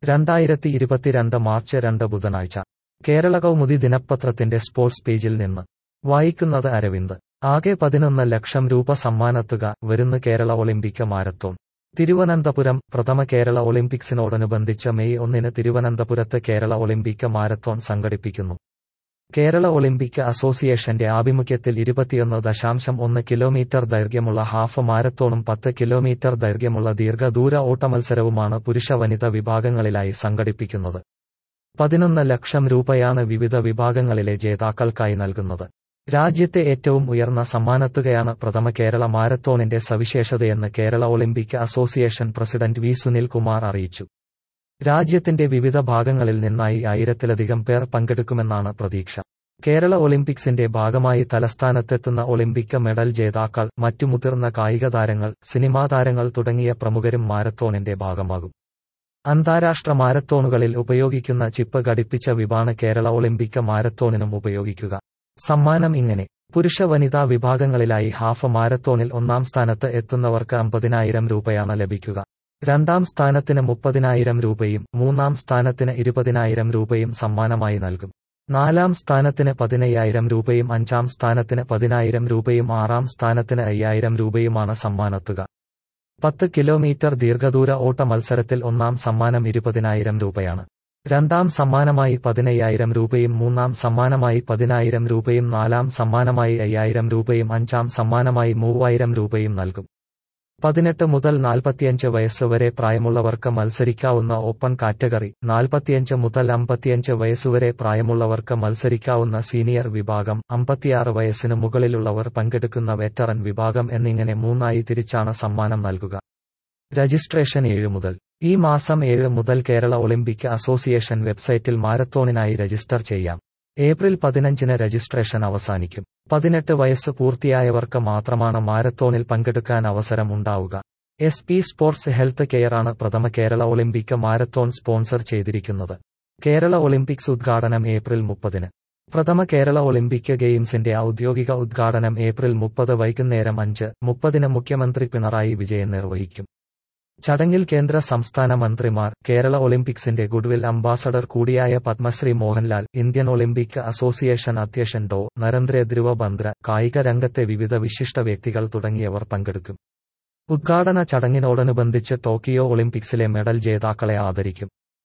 രണ്ടായിരത്തി ഇരുപത്തിരണ്ട് മാർച്ച് രണ്ട് ബുധനാഴ്ച കേരള കൗമുദി ദിനപത്രത്തിന്റെ സ്പോർട്സ് പേജിൽ നിന്ന് വായിക്കുന്നത് അരവിന്ദ് ആകെ പതിനൊന്ന് ലക്ഷം രൂപ സമ്മാനത്തുക വരുന്ന് കേരള ഒളിമ്പിക് മാരത്തോൺ തിരുവനന്തപുരം പ്രഥമ കേരള ഒളിമ്പിക്സിനോടനുബന്ധിച്ച് മെയ് ഒന്നിന് തിരുവനന്തപുരത്ത് കേരള ഒളിമ്പിക് മാരത്തോൺ സംഘടിപ്പിക്കുന്നു കേരള ഒളിമ്പിക് അസോസിയേഷന്റെ ആഭിമുഖ്യത്തിൽ ഇരുപത്തിയൊന്ന് ദശാംശം ഒന്ന് കിലോമീറ്റർ ദൈർഘ്യമുള്ള ഹാഫ് മാരത്തോണും പത്ത് കിലോമീറ്റർ ദൈർഘ്യമുള്ള ദീർഘദൂര ഓട്ടമത്സരവുമാണ് പുരുഷ വനിത വിഭാഗങ്ങളിലായി സംഘടിപ്പിക്കുന്നത് പതിനൊന്ന് ലക്ഷം രൂപയാണ് വിവിധ വിഭാഗങ്ങളിലെ ജേതാക്കൾക്കായി നൽകുന്നത് രാജ്യത്തെ ഏറ്റവും ഉയർന്ന സമ്മാനത്തുകയാണ് പ്രഥമ കേരള മാരത്തോണിന്റെ സവിശേഷതയെന്ന് Kerala Olympic association president V Sunil Kumar അറിയിച്ചു രാജ്യത്തിന്റെ വിവിധ ഭാഗങ്ങളിൽ നിന്നായി ആയിരത്തിലധികം പേർ പങ്കെടുക്കുമെന്നാണ് പ്രതീക്ഷ കേരള ഒളിമ്പിക്സിന്റെ ഭാഗമായി തലസ്ഥാനത്തെത്തുന്ന ഒളിമ്പിക് മെഡൽ ജേതാക്കൾ മറ്റു മുതിർന്ന കായിക താരങ്ങൾ സിനിമാ താരങ്ങൾ തുടങ്ങിയ പ്രമുഖരും മാരത്തോണിന്റെ ഭാഗമാകും അന്താരാഷ്ട്ര മാരത്തോണുകളിൽ ഉപയോഗിക്കുന്ന ചിപ്പ് ഘടിപ്പിച്ച വിഭാണ് കേരള ഒളിമ്പിക് മാരത്തോണിനും ഉപയോഗിക്കുക സമ്മാനം ഇങ്ങനെ പുരുഷ വനിതാ വിഭാഗങ്ങളിലായി ഹാഫ് മാരത്തോണിൽ ഒന്നാം സ്ഥാനത്ത് എത്തുന്നവർക്ക് അമ്പതിനായിരം രൂപയാണ് ലഭിക്കുക രണ്ടാം സ്ഥാനത്തിന് മുപ്പതിനായിരം രൂപയും മൂന്നാം സ്ഥാനത്തിന് ഇരുപതിനായിരം രൂപയും സമ്മാനമായി നൽകും നാലാം സ്ഥാനത്തിന് പതിനയ്യായിരം രൂപയും അഞ്ചാം സ്ഥാനത്തിന് പതിനായിരം രൂപയും ആറാം സ്ഥാനത്തിന് അയ്യായിരം രൂപയുമാണ് സമ്മാനത്തുക പത്ത് കിലോമീറ്റർ ദീർഘദൂര ഓട്ട മത്സരത്തിൽ ഒന്നാം സമ്മാനം ഇരുപതിനായിരം രൂപയാണ് രണ്ടാം സമ്മാനമായി പതിനയ്യായിരം രൂപയും മൂന്നാം സമ്മാനമായി പതിനായിരം രൂപയും നാലാം സമ്മാനമായി അയ്യായിരം രൂപയും അഞ്ചാം സമ്മാനമായി മൂവായിരം രൂപയും നൽകും പതിനെട്ട് മുതൽ നാൽപ്പത്തിയഞ്ച് വയസ്സ് വരെ പ്രായമുള്ളവർക്ക് മത്സരിക്കാവുന്ന ഓപ്പൺ കാറ്റഗറി നാൽപ്പത്തിയഞ്ച് മുതൽ അമ്പത്തിയഞ്ച് വയസ്സുവരെ പ്രായമുള്ളവർക്ക് മത്സരിക്കാവുന്ന സീനിയർ വിഭാഗം അമ്പത്തിയാറ് വയസ്സിന് മുകളിലുള്ളവർ പങ്കെടുക്കുന്ന വെറ്ററൻ വിഭാഗം എന്നിങ്ങനെ മൂന്നായി തിരിച്ചാണ് സമ്മാനം നൽകുക രജിസ്ട്രേഷൻ ഏഴ് മുതൽ ഈ മാസം ഏഴ് മുതൽ കേരള ഒളിമ്പിക് അസോസിയേഷൻ വെബ്സൈറ്റിൽ മാരത്തോണിനായി രജിസ്റ്റർ ചെയ്യാം ഏപ്രിൽ പതിനഞ്ചിന് രജിസ്ട്രേഷൻ അവസാനിക്കും പതിനെട്ട് വയസ്സ് പൂർത്തിയായവർക്ക് മാത്രമാണ് മാരത്തോണിൽ പങ്കെടുക്കാൻ അവസരം ഉണ്ടാവുക എസ് പി സ്പോർട്സ് ഹെൽത്ത് കെയറാണ് പ്രഥമ കേരള ഒളിമ്പിക് മാരത്തോൺ സ്പോൺസർ ചെയ്തിരിക്കുന്നത് കേരള ഒളിമ്പിക്സ് ഉദ്ഘാടനം ഏപ്രിൽ മുപ്പതിന് പ്രഥമ കേരള ഒളിമ്പിക് ഗെയിംസിന്റെ ഔദ്യോഗിക ഉദ്ഘാടനം ഏപ്രിൽ മുപ്പത് വൈകുന്നേരം അഞ്ച് മുപ്പതിന് മുഖ്യമന്ത്രി പിണറായി വിജയൻ നിർവഹിക്കും ചടങ്ങിൽ കേന്ദ്ര സംസ്ഥാന മന്ത്രിമാർ കേരള ഒളിമ്പിക്സിന്റെ ഗുഡ്വിൽ അംബാസഡർ കൂടിയായ Padmashri Mohanlal Indian Olympic association അധ്യക്ഷൻ ഡോ നരേന്ദ്ര ധ്രുവ ബന്ദ്ര കായിക രംഗത്തെ വിവിധ വിശിഷ്ട വ്യക്തികൾ തുടങ്ങിയവർ പങ്കെടുക്കും ഉദ്ഘാടന ചടങ്ങിനോടനുബന്ധിച്ച് ടോക്കിയോ ഒളിമ്പിക്സിലെ മെഡൽ ജേതാക്കളെ ആദരിക്കും